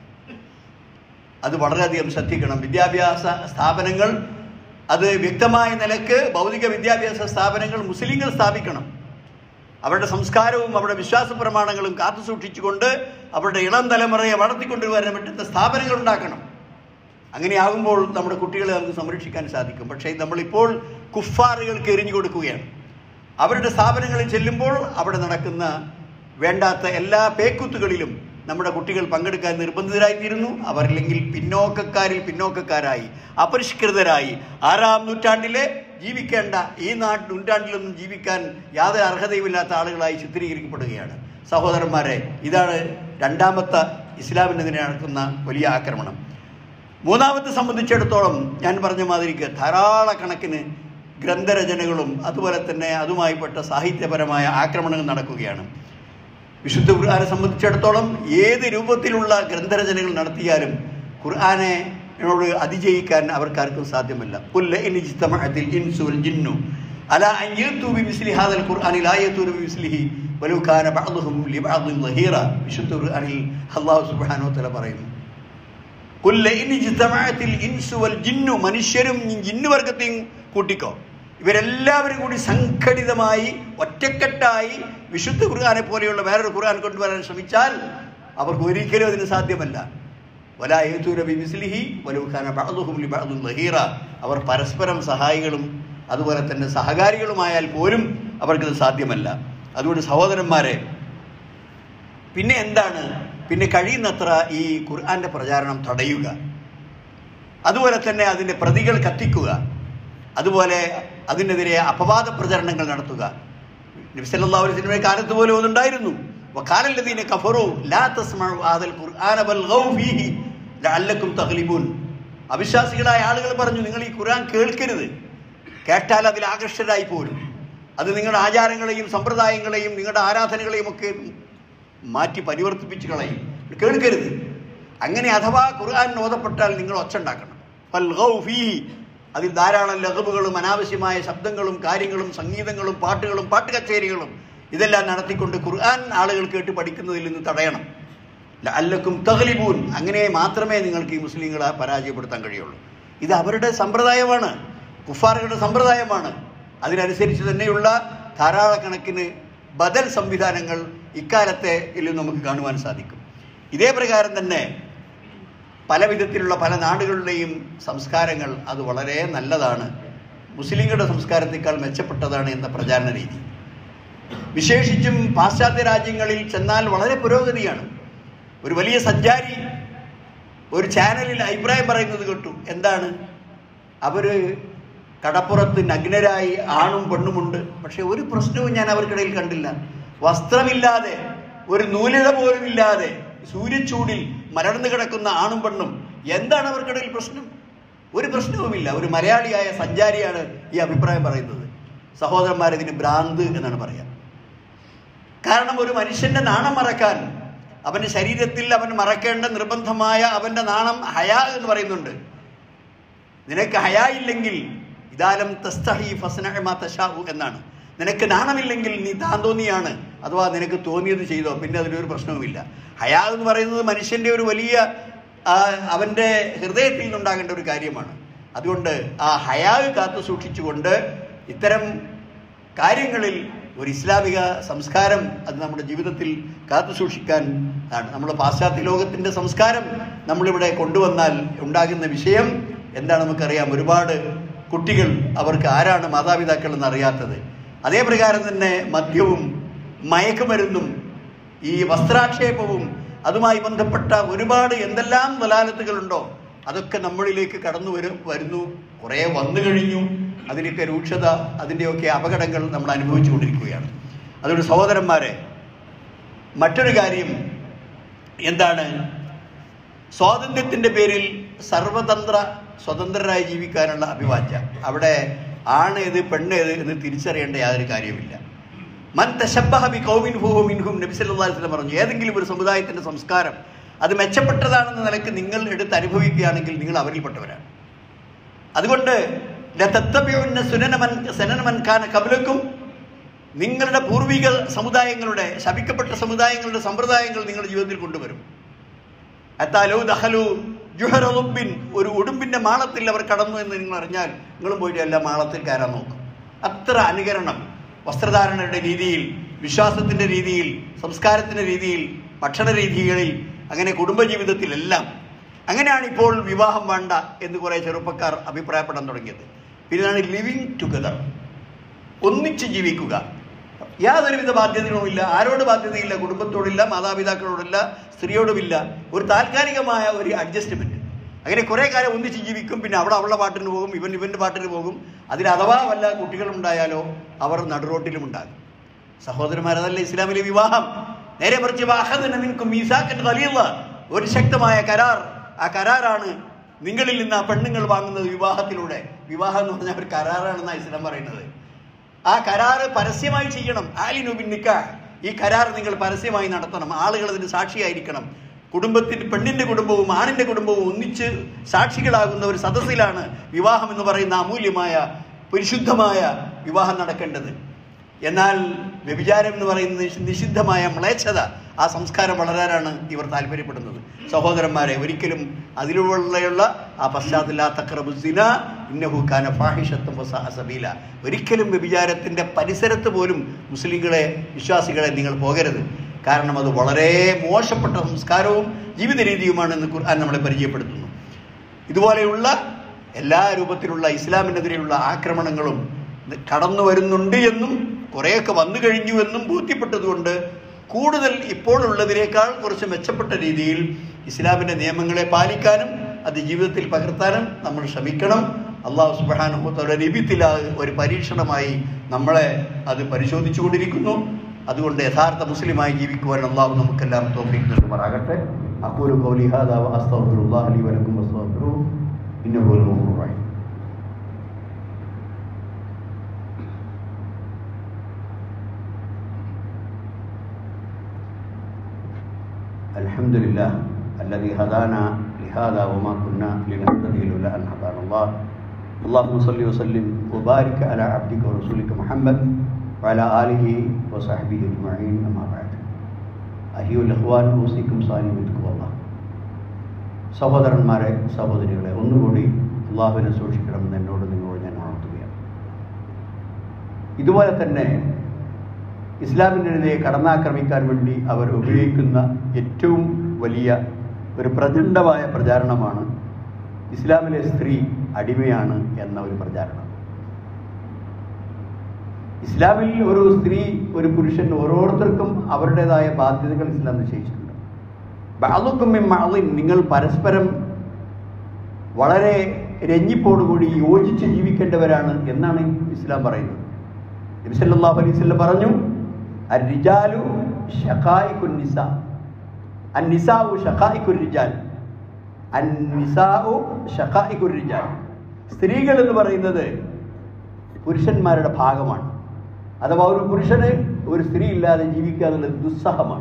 അത് വളരെയധികം ശ്രദ്ധിക്കണം വിദ്യാഭ്യാസ സ്ഥാപനങ്ങൾ അത് വ്യക്തമായ നിലക്ക് ഭൗതിക വിദ്യാഭ്യാസ സ്ഥാപനങ്ങൾ മുസ്ലിങ്ങൾ സ്ഥാപിക്കണം അവരുടെ സംസ്കാരവും അവരുടെ വിശ്വാസ പ്രമാണങ്ങളും കാത്തു സൂക്ഷിച്ചുകൊണ്ട് അവരുടെ ഇളം തലമുറയെ വളർത്തിക്കൊണ്ടുവരാൻ പറ്റുന്ന സ്ഥാപനങ്ങൾ ഉണ്ടാക്കണം അങ്ങനെയാകുമ്പോൾ നമ്മുടെ കുട്ടികളെ നമുക്ക് സംരക്ഷിക്കാൻ സാധിക്കും പക്ഷേ നമ്മളിപ്പോൾ കുഫാറുകൾക്ക് എറിഞ്ഞു കൊടുക്കുകയാണ് അവരുടെ സ്ഥാപനങ്ങളിൽ ചെല്ലുമ്പോൾ അവിടെ നടക്കുന്ന വേണ്ടാത്ത എല്ലാ പേക്കുത്തുകളിലും നമ്മുടെ കുട്ടികൾ പങ്കെടുക്കാൻ നിർബന്ധിതരായിത്തീരുന്നു അവരില്ലെങ്കിൽ പിന്നോക്കക്കാരിൽ പിന്നോക്കക്കാരായി അപരിഷ്കൃതരായി ആറാം നൂറ്റാണ്ടിലെ ജീവിക്കേണ്ട ഈ നാട്ട് നൂറ്റാണ്ടിലൊന്നും ജീവിക്കാൻ യാതൊരു അർഹതയുമില്ലാത്ത ആളുകളായി ചിത്രീകരിക്കപ്പെടുകയാണ് സഹോദരന്മാരെ ഇതാണ് രണ്ടാമത്തെ ഇസ്ലാമിനെതിരെ നടക്കുന്ന വലിയ ആക്രമണം മൂന്നാമത്തെ സംബന്ധിച്ചിടത്തോളം ഞാൻ പറഞ്ഞ മാതിരിക്ക് ധാരാളക്കണക്കിന് ഗ്രന്ഥരചനകളും അതുപോലെ തന്നെ അതുമായിപ്പെട്ട സാഹിത്യപരമായ ആക്രമണങ്ങൾ നടക്കുകയാണ് വിശുദ്ധ ഖുർആനെ സംബന്ധിച്ചിടത്തോളം ഏത് രൂപത്തിലുള്ള ഗ്രന്ഥരചനകൾ നടത്തിയാലും ഖുർആനെ ോട് അതിജയിക്കാൻ അവർക്കാർക്കും സാധ്യമല്ല പുല്ല ഇനി ജിത്തമഅത്തിൽ ഇൻസു വൽ ജിന്നു അല അൻ യഅതു ബിമിസ്ലി ഹാദൽ ഖുർആനി ലാ യഅതു ബിമിസ്ലിഹി വലൗ കാന ബഅദുഹും ലിബഅദിൻ ളഹീറ വിശുദ്ധ ഖുർആനിൽ അല്ലാഹു സുബ്ഹാനഹു വ തആല പറയുന്നു കുല്ല ഇനി ജിത്തമഅത്തിൽ ഇൻസു വൽ ജിന്നു മനുഷ്യരും ജിന്നു വർഗത്തെയും കൂട്ടിക്കോ ഇവരെല്ലാവരും കൂടി സംഘടിതമായി ഒറ്റക്കെട്ടായി വിശുദ്ധ ഖുർആനെ പോലെയുള്ള വേറൊരു ഖുർആൻ കൊണ്ടുവരാൻ ശ്രമിച്ചാൽ അവർക്ക് ഒരിക്കലും അതിന് സാധ്യമല്ല വലായൂര ബിമിസ്ലിഹി വലൂഖാന ബഅദുഹും ലിബഅദുൻ ലഹീറ അവർ പരസ്പരം സഹായികളും അതുപോലെ തന്നെ സഹകാരികളുമായാൽ പോലും അവർക്കത് സാധ്യമല്ല അതുകൊണ്ട് സഹോദരന്മാരെ പിന്നെ എന്താണ് പിന്നെ കഴിയുന്നത്ര ഈ ഖുർആന്റെ പ്രചാരണം തടയുക അതുപോലെ തന്നെ അതിൻ്റെ പ്രതികൾ കത്തിക്കുക അതുപോലെ അതിനെതിരെ അപവാദ പ്രചരണങ്ങൾ നടത്തുക നബിസല്ലാ സിനിമയുടെ കാലത്ത് പോലും അതുണ്ടായിരുന്നു വക്കാലല്ലതീനെ കഫറു ലാ തസ്മഉ ആദൽ ഖുർആന വൽഗൗ ഫീഹി ലഅല്ലക്കും തഗ്ലിബൂൻ അവിശ്വാസികളായ ആളുകൾ പറഞ്ഞു നിങ്ങൾ ഈ ഖുർആൻ കേൾക്കരുത് കേട്ടാൽ അതിൽ ആകർഷകരായി പോരും അത് നിങ്ങളുടെ ആചാരങ്ങളെയും സമ്പ്രദായങ്ങളെയും നിങ്ങളുടെ ആരാധനകളെയും ഒക്കെ മാറ്റി പരിവർത്തിപ്പിച്ച് കളയും കേൾക്കരുത് അങ്ങനെ അഥവാ ഖുർആൻ ഓതപ്പെട്ടാൽ നിങ്ങൾ ഒച്ച ഉണ്ടാക്കണം ഫൽഗൗ ഫീഹി അതിൽ ധാരാളം ലഘുബുകളും അനാവശ്യമായ ശബ്ദങ്ങളും കാര്യങ്ങളും സംഗീതങ്ങളും പാട്ടുകളും പാട്ട് കച്ചേരികളും ഇതെല്ലാം നടത്തിക്കൊണ്ട് ഖുർആൻ ആളുകൾ കേട്ട് പഠിക്കുന്നതിൽ നിന്ന് തടയണം അല്ലക്കും തഹ്ലിബൂൻ അങ്ങനെ മാത്രമേ നിങ്ങൾക്ക് ഈ മുസ്ലിങ്ങളെ പരാജയപ്പെടുത്താൻ കഴിയുള്ളൂ ഇത് അവരുടെ സമ്പ്രദായമാണ് കുഫാറുകളുടെ സമ്പ്രദായമാണ് അതിനനുസരിച്ച് തന്നെയുള്ള ധാരാളക്കണക്കിന് ബദൽ സംവിധാനങ്ങൾ ഇക്കാലത്തെ ഇതിൽ നമുക്ക് കാണുവാൻ സാധിക്കും ഇതേ പ്രകാരം തന്നെ പല വിധത്തിലുള്ള പല നാടുകളിലെയും സംസ്കാരങ്ങൾ അത് വളരെ നല്ലതാണ് മുസ്ലിങ്ങളുടെ സംസ്കാരത്തേക്കാൾ മെച്ചപ്പെട്ടതാണ് എന്ന പ്രചാരണ രീതി വിശേഷിച്ചും പാശ്ചാത്യ രാജ്യങ്ങളിൽ ചെന്നാൽ വളരെ പുരോഗതിയാണ് ഒരു വലിയ സഞ്ചാരി ഒരു ചാനലിൽ അഭിപ്രായം പറയുന്നത് കേട്ടു എന്താണ് അവര് കടപ്പുറത്ത് നഗ്നരായി ആണും പെണ്ണുമുണ്ട് പക്ഷെ ഒരു പ്രശ്നവും ഞാൻ അവർക്കിടയിൽ കണ്ടില്ല വസ്ത്രമില്ലാതെ ഒരു നൂലിഴ പോലും ഇല്ലാതെ സൂര്യച്ചൂടിൽ മലർന്നു കിടക്കുന്ന ആണും പെണ്ണും എന്താണ് അവർക്കിടയിൽ പ്രശ്നം ഒരു പ്രശ്നവുമില്ല ഒരു മലയാളിയായ സഞ്ചാരിയാണ് ഈ അഭിപ്രായം പറയുന്നത് സഹോദരന്മാർ ഇതിന് ഭ്രാന്ത് എന്നാണ് പറയാ കാരണം ഒരു മനുഷ്യന്റെ നാണം മറക്കാൻ അവന്റെ ശരീരത്തിൽ അവൻ മറക്കേണ്ട നിർബന്ധമായ അവന്റെ നാണം ഹയാ എന്ന് പറയുന്നുണ്ട് നിനക്ക് ഹയാ ഇല്ലെങ്കിൽ ഇതാലം തസ്തഹി ഫസ്നഹ തശാഹു എന്നാണ് നിനക്ക് നാണമില്ലെങ്കിൽ നീ താൻ തോന്നിയാണ് അഥവാ നിനക്ക് തോന്നിയത് ചെയ്തോ പിന്നെ അതിലൊരു പ്രശ്നവുമില്ല ഹയാ എന്ന് പറയുന്നത് മനുഷ്യന്റെ ഒരു വലിയ ആ, അവന്റെ ഹൃദയത്തിൽ നിന്നുണ്ടാകേണ്ട ഒരു കാര്യമാണ് അതുകൊണ്ട് ആ ഹയാ കാത്തു സൂക്ഷിച്ചുകൊണ്ട് ഇത്തരം കാര്യങ്ങളിൽ ഒരു ഇസ്ലാമിക സംസ്കാരം അത് നമ്മുടെ ജീവിതത്തിൽ കാത്തു സൂക്ഷിക്കാൻ ആണ് നമ്മൾ പാശ്ചാത്യ ലോകത്തിന്റെ സംസ്കാരം നമ്മളിവിടെ കൊണ്ടുവന്നാൽ ഉണ്ടാകുന്ന വിഷയം എന്താണ് നമുക്കറിയാം ഒരുപാട് കുട്ടികൾ അവർക്ക് ആരാണ് മാതാപിതാക്കൾ എന്ന് അറിയാത്തത് അതേ പ്രകാരം തന്നെ മദ്യവും മയക്കുമരുന്നും ഈ വസ്ത്രാക്ഷേപവും അതുമായി ബന്ധപ്പെട്ട ഒരുപാട് എന്തെല്ലാം വലാലത്തുകളുണ്ടോ അതൊക്കെ നമ്മളിലേക്ക് കടന്നു വരും വരുന്നു കുറേ വന്നു കഴിഞ്ഞു അതിൻ്റെയൊക്കെ രൂക്ഷത അതിൻ്റെയൊക്കെ അപകടങ്ങൾ നമ്മൾ അനുഭവിച്ചു കൊണ്ടിരിക്കുകയാണ് അതുകൊണ്ട് സഹോദരന്മാരെ മറ്റൊരു കാര്യം എന്താണ് സ്വാതന്ത്ര്യത്തിന്റെ പേരിൽ സർവതന്ത്ര സ്വതന്ത്രരായി ജീവിക്കാനുള്ള അഭിവാജ്യ അവിടെ ആണ് ഏത് പെണ്ണേത് എന്ന് തിരിച്ചറിയേണ്ട യാതൊരു കാര്യവുമില്ല മൻ തശബ്ബഹ ബി ഖൗമിൻ ഫുഹു മിൻഹും നബി സല്ലല്ലാഹു അലൈഹി വസല്ലം പറഞ്ഞു ഏതെങ്കിലും ഒരു സമുദായത്തിന്റെ സംസ്കാരം അത് മെച്ചപ്പെട്ടതാണെന്ന നിലക്ക് നിങ്ങൾ എടുത്ത് അനുഭവിക്കുകയാണെങ്കിൽ നിങ്ങൾ അവരിൽപ്പെട്ടവരാണ് അതുകൊണ്ട് ലതത്തബിഉന്ന സുനനമൻ സനനമൻ കാന ഖബ്ലക്കും നിങ്ങളുടെ പൂർവിക സമുദായങ്ങളുടെ ശപിക്കപ്പെട്ട സമുദായങ്ങളുടെ സമ്പ്രദായങ്ങൾ നിങ്ങളുടെ ജീവിതത്തിൽ കൊണ്ടുവരും അത്താലോ ദഹലു ജുഹറുബിൻ ഒരു ഉടുമ്പിന്റെ മാളത്തിൽ അവർ കടന്നു എന്ന് നിങ്ങൾ അറിഞ്ഞാൽ നിങ്ങളും പോയിട്ട് എല്ലാം മാളത്തിൽ കയറാൻ നോക്കും അത്ര അനുകരണം വസ്ത്രധാരണയുടെ രീതിയിൽ വിശ്വാസത്തിന്റെ രീതിയിൽ സംസ്കാരത്തിന്റെ രീതിയിൽ ഭക്ഷണ രീതികളിൽ അങ്ങനെ കുടുംബജീവിതത്തിലെല്ലാം അങ്ങനെയാണ് ഇപ്പോൾ വിവാഹം വേണ്ട എന്ന് കുറെ ചെറുപ്പക്കാർ അഭിപ്രായപ്പെടാൻ തുടങ്ങിയത് പിന്നെയാണ് ലിവിങ് ടുഗദർ ഒന്നിച്ച് ജീവിക്കുക യാതൊരുവിധ ബാധ്യതകളുമില്ല ആരോട് ബാധ്യതയില്ല കുടുംബത്തോടില്ല മാതാപിതാക്കളോടില്ല സ്ത്രീയോടുമില്ല ഒരു താൽക്കാലികമായ ഒരു അഡ്ജസ്റ്റ്മെന്റ് അങ്ങനെ കുറെ കാലം ഒന്നിച്ച് ജീവിക്കും പിന്നെ അവിടെ അവളുടെ പാട്ടിന് പോകും ഇവൻ ഇവന്റെ പാട്ടിന് പോകും അതിൽ അഥവാ വല്ല കുട്ടികളുണ്ടായാലോ അവർ നടുറോട്ടിലും ഉണ്ടാകും സഹോദരന്മാരതല്ല ഇസ്ലാമിലെ വിവാഹം നേരെ മറിച്ച് വാഹന നിൽക്കും മീസാക്കൻ ഖലീല ഒരു ശക്തമായ കരാർ ആ കരാറാണ് നിങ്ങളിൽ നിന്ന് ആ പെണ്ണുങ്ങൾ വാങ്ങുന്നത് വിവാഹത്തിലൂടെ വിവാഹം എന്ന് പറഞ്ഞാൽ ഒരു കരാറാണെന്നാണ് ഇസ്ലാം പറയുന്നത് ആ കരാറ് പരസ്യമായി ചെയ്യണം ആലിനുബിൻ നിക്കാഹ് ഈ കരാർ നിങ്ങൾ പരസ്യമായി നടത്തണം ആളുകൾ അതിന് സാക്ഷിയായിരിക്കണം കുടുംബത്തിന് പെണ്ണിന്റെ കുടുംബവും ആണിന്റെ കുടുംബവും ഒന്നിച്ച് സാക്ഷികളാകുന്ന ഒരു സദസ്സിലാണ് വിവാഹം എന്ന് പറയുന്ന അമൂല്യമായ പരിശുദ്ധമായ വിവാഹം നടക്കേണ്ടത് എന്നാൽ വ്യഭിചാരം എന്ന് പറയുന്നത് നിഷി- നിഷിദ്ധമായ മ്ലേച്ഛത ആ സംസ്കാരം വളരാനാണ് ഇവർ താല്പര്യപ്പെടുന്നത് സഹോദരന്മാരെ ഒരിക്കലും അതിലുള്ള ആ പശ്ചാത്തല ഇന്നഹുഖാന ഫാഹിഷത്വം സബീല ഒരിക്കലും വ്യഭിചാരത്തിന്റെ പരിസരത്ത് പോലും മുസ്ലിങ്ങളെ വിശ്വാസികളെ നിങ്ങൾ പോകരുത് കാരണം അത് വളരെ മോശപ്പെട്ട സംസ്കാരവും ജീവിത രീതിയുമാണ് എന്ന് ഖുർആൻ നമ്മളെ പരിചയപ്പെടുത്തുന്നു ഇതുപോലെയുള്ള എല്ലാ രൂപത്തിലുള്ള ഇസ്ലാമിനെതിരെയുള്ള ആക്രമണങ്ങളും കടന്നു വരുന്നുണ്ട് എന്നും കുറേയൊക്കെ വന്നു കഴിഞ്ഞു എന്നും ബോധ്യപ്പെട്ടതുകൊണ്ട് കൂടുതൽ ഇപ്പോഴുള്ളതിനേക്കാൾ കുറച്ച് മെച്ചപ്പെട്ട രീതിയിൽ ഇസ്ലാമിൻ്റെ നിയമങ്ങളെ പാലിക്കാനും അത് ജീവിതത്തിൽ പകർത്താനും നമ്മൾ ശ്രമിക്കണം അള്ളാഹു സുബാനുഭവത്തോടെ രബിത്തില ഒരു പരീക്ഷണമായി നമ്മളെ അത് പരിശോധിച്ചു കൊണ്ടിരിക്കുന്നു അതുകൊണ്ട് യഥാർത്ഥ മുസ്ലിമായി ജീവിക്കുവാൻ അള്ളാഹു നമുക്കെല്ലാം തോഫീക്ക് നൽകുമാറാകട്ടെ അക്കൂലു കൗലി ഹാദാ അസ്തഗ്ഫിറുല്ലാഹി ലി വലക്കും വസ്തഗ്ഫിറു ഇന്നഹു ഹുവൽ ഗഫൂറുർ റഹീം الحمد لله الذي هدانا لهذا وما كنا لنهتدي لولا ان هدانا الله اللهم صل وسلم وبارك على عبدك ورسولك محمد وعلى اله وصحبه اجمعين اما بعد അഹിയുൽ അഹ്വാൻ ഊസിക്കും സാനിമിത്തുവല്ല സഹോദരന്മാരെ സഹോദരികളെ ഒന്നുകൂടി അള്ളാഹുവിനെ സൂക്ഷിക്കണമെന്ന് എന്നോട് നിങ്ങളോട് ഞാൻ ഉണർത്തുകയാണ് ഇതുപോലെ തന്നെ ഇസ്ലാമിനെതിരെ കടന്നാക്രമിക്കാൻ വേണ്ടി അവർ ഉപയോഗിക്കുന്ന ഏറ്റവും വലിയ ഒരു പ്രചണ്ഡമായ പ്രചാരണമാണ് ഇസ്ലാമിലെ സ്ത്രീ അടിമയാണ് എന്ന ഒരു പ്രചാരണം ഇസ്ലാമിൽ ഒരു സ്ത്രീ ഒരു പുരുഷൻ ഓരോരുത്തർക്കും അവരുടേതായ ബാധ്യതകൾ ഇസ്ലാം നിശ്ചയിച്ചിട്ടുണ്ട് ബാലുക്കും മാളിൻ നിങ്ങൾ പരസ്പരം വളരെ രഞ്ജിപ്പോടുകൂടി യോജിച്ച് ജീവിക്കേണ്ടവരാണ് എന്നാണ് ഇസ്ലാം പറയുന്നത് നബി സല്ലല്ലാഹു അലൈഹി വസല്ലം പറഞ്ഞു അരിജാലു ഷഖായിക്കുൻ നിസ അന്നിസാഉ ഷഖായിക്കുർ റിജാൽ അന്നിസാഉ ഷഖായിക്കുർ റിജാൽ സ്ത്രീകൾ എന്ന് പറയുന്നത് പുരുഷന്മാരുടെ ഭാഗമാണ് അഥവാ ഒരു പുരുഷന് ഒരു സ്ത്രീ ഇല്ലാതെ ജീവിക്കുക എന്നുള്ളത് ദുസ്സഹമാണ്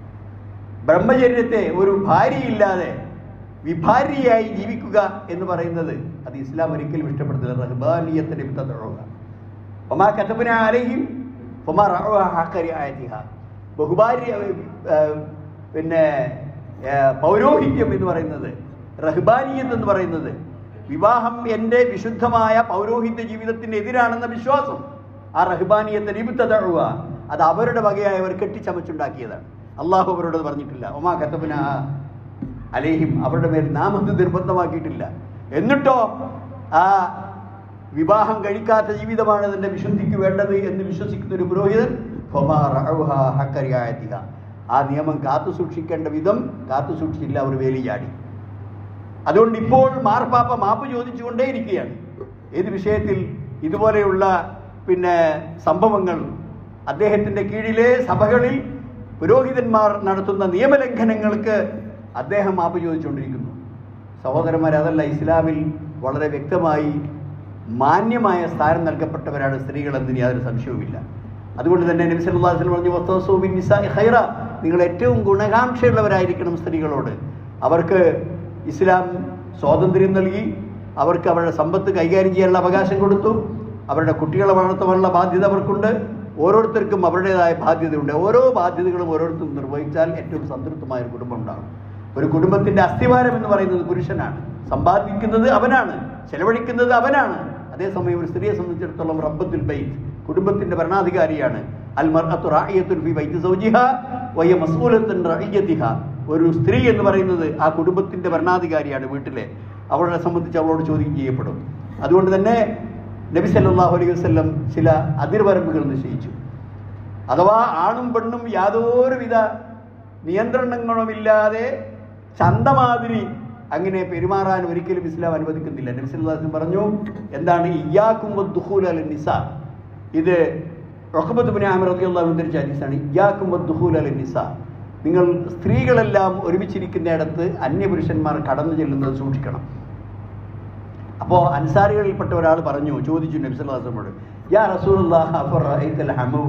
ബ്രഹ്മചര്യത്തെ ഒരു ഭാര്യയില്ലാതെ വിഭാര്യയായി ജീവിക്കുക എന്ന് പറയുന്നത് അത് ഇസ്ലാം ഒരിക്കലും ഇഷ്ടപ്പെടുന്നില്ല റഹ്ബാനിയത്തിന്റെ വിത്തതഴുക ഒമാ കത്തബിന ആലയും ഒമാ ആയതിഹ ബഹുഭാര്യ ഏർ, പിന്നെ ഏർ, പൗരോഹിത്യം എന്ന് പറയുന്നത് റഹ്ബാനിയത്ത് എന്ന് പറയുന്നത് വിവാഹം എൻ്റെ വിശുദ്ധമായ പൗരോഹിത്യ ജീവിതത്തിന് എതിരാണെന്ന വിശ്വാസം ആ റഹ്ബാനിയത്തെ നിബിത്തതഴുക അത് അവരുടെ വകയായവർ കെട്ടിച്ചമച്ചുണ്ടാക്കിയതാണ് അള്ളാഹു അവരോട് പറഞ്ഞിട്ടില്ല ഒമാ കത്തബിന അലേഹിം അവരുടെ മേൽ നാം അത് നിർബന്ധമാക്കിയിട്ടില്ല എന്നിട്ടോ ആ വിവാഹം കഴിക്കാത്ത ജീവിതമാണ് അതിൻ്റെ വിശുദ്ധിക്ക് വേണ്ടത് എന്ന് വിശ്വസിക്കുന്ന ഒരു പുരോഹിതൻ ഫമാ റഅൗഹ ഹഖ റിയായത്തിഹ. ആ നിയമം കാത്തു സൂക്ഷിക്കേണ്ട വിധം കാത്തു സൂക്ഷിച്ചില്ല അവർ വേലി ചാടി അതുകൊണ്ട് ഇപ്പോൾ മാർപ്പാപ്പ മാപ്പ് ചോദിച്ചുകൊണ്ടേയിരിക്കുകയാണ് ഏത് വിഷയത്തിൽ ഇതുപോലെയുള്ള പിന്നെ സംഭവങ്ങൾ അദ്ദേഹത്തിൻ്റെ കീഴിലെ സഭകളിൽ പുരോഹിതന്മാർ നടത്തുന്ന നിയമലംഘനങ്ങൾക്ക് അദ്ദേഹം മാപ്പ് ചോദിച്ചുകൊണ്ടിരിക്കുന്നു സഹോദരന്മാർ അതല്ല ഇസ്ലാമിൽ വളരെ വ്യക്തമായി മാന്യമായ സ്ഥാനം നൽകപ്പെട്ടവരാണ് സ്ത്രീകൾ എന്നതിന് യാതൊരു സംശയവുമില്ല അതുകൊണ്ട് തന്നെ നബി സല്ലല്ലാഹു അലൈഹി വസല്ലം പറഞ്ഞു "വസ്തൗസൂ ബിന്നിസാഇ ഖൈറ നിങ്ങൾ ഏറ്റവും ഗുണകാംക്ഷയുള്ളവരായിരിക്കണം സ്ത്രീകളോട് അവർക്ക് ഇസ്ലാം സ്വാതന്ത്ര്യം നൽകി അവർക്ക് അവരുടെ സമ്പത്ത് കൈകാര്യം ചെയ്യാനുള്ള അവകാശം കൊടുത്തു അവരുടെ കുട്ടികളെ വളർത്താനുള്ള ബാധ്യത അവർക്കുണ്ട് ഓരോരുത്തർക്കും അവരുടേതായ ബാധ്യതയുണ്ട് ഓരോ ബാധ്യതകളും ഓരോരുത്തരും നിർവഹിച്ചാൽ ഏറ്റവും സംതൃപ്തമായ ഒരു കുടുംബം ഉണ്ടാകും ഒരു കുടുംബത്തിന്റെ അസ്ഥിവാരം എന്ന് പറയുന്നത് പുരുഷനാണ് സമ്പാദിക്കുന്നത് അവനാണ് ചെലവഴിക്കുന്നത് അവനാണ് അതേസമയം ഒരു സ്ത്രീയെ സംബന്ധിച്ചിടത്തോളം റബ്ബത്തുൽ ബൈത്ത് കുടുംബത്തിന്റെ ഭരണാധികാരിയാണ് അൽ മർഅത്തു റാഇയത്തുൻ ഫി ബൈത്തി സൗജിഹ വഹിയ മസ്ഊലത്തുൻ റഇയ്യതിഹ ഒരു സ്ത്രീ എന്ന് പറയുന്നത് ആ കുടുംബത്തിന്റെ ഭരണാധികാരിയാണ് വീട്ടിലെ അവളെ സംബന്ധിച്ച് അവളോട് ചോദ്യം ചെയ്യപ്പെടും അതുകൊണ്ട് തന്നെ നബി സല്ലല്ലാഹു അലൈഹി വസല്ലം ചില അതിർവരമ്പുകൾ നിശ്ചയിച്ചു അഥവാ ആണും പെണ്ണും യാതൊരുവിധ നിയന്ത്രണങ്ങളുമില്ലാതെ ചന്തമാതിരി അങ്ങനെ പെരുമാറാൻ ഒരിക്കലും ഇസ്ലാം അനുവദിക്കുന്നില്ല നബി സല്ലല്ലാഹു അലൈഹി വസല്ലം പറഞ്ഞു എന്താണ് ഇയ്യാക്കും വദ്ദുഖൂൽ അല നിസ ഇത് റഹ്ബത്ത് ബിൻ ആമിർ റളിയല്ലാഹു അൻഹു ഉദ്ധരിച്ച ഹദീസാണ് ഇയ്യാക്കും വദ്ദുഖൂൽ അല നിസ നിങ്ങൾ സ്ത്രീകളെല്ലാം ഒരുമിച്ചിരിക്കുന്നിടത്ത് അന്യപുരുഷന്മാർ കടന്നു ചെല്ലുന്നത് സൂക്ഷിക്കണം അപ്പോൾ അൻസാരികളിൽപ്പെട്ട ഒരാൾ പറഞ്ഞു ചോദിച്ചു നബി സല്ലല്ലാഹു അലൈഹി വസല്ലമയോട് യാ റസൂലുള്ളാഹ് അഫറഅയ്തൽ ഹമു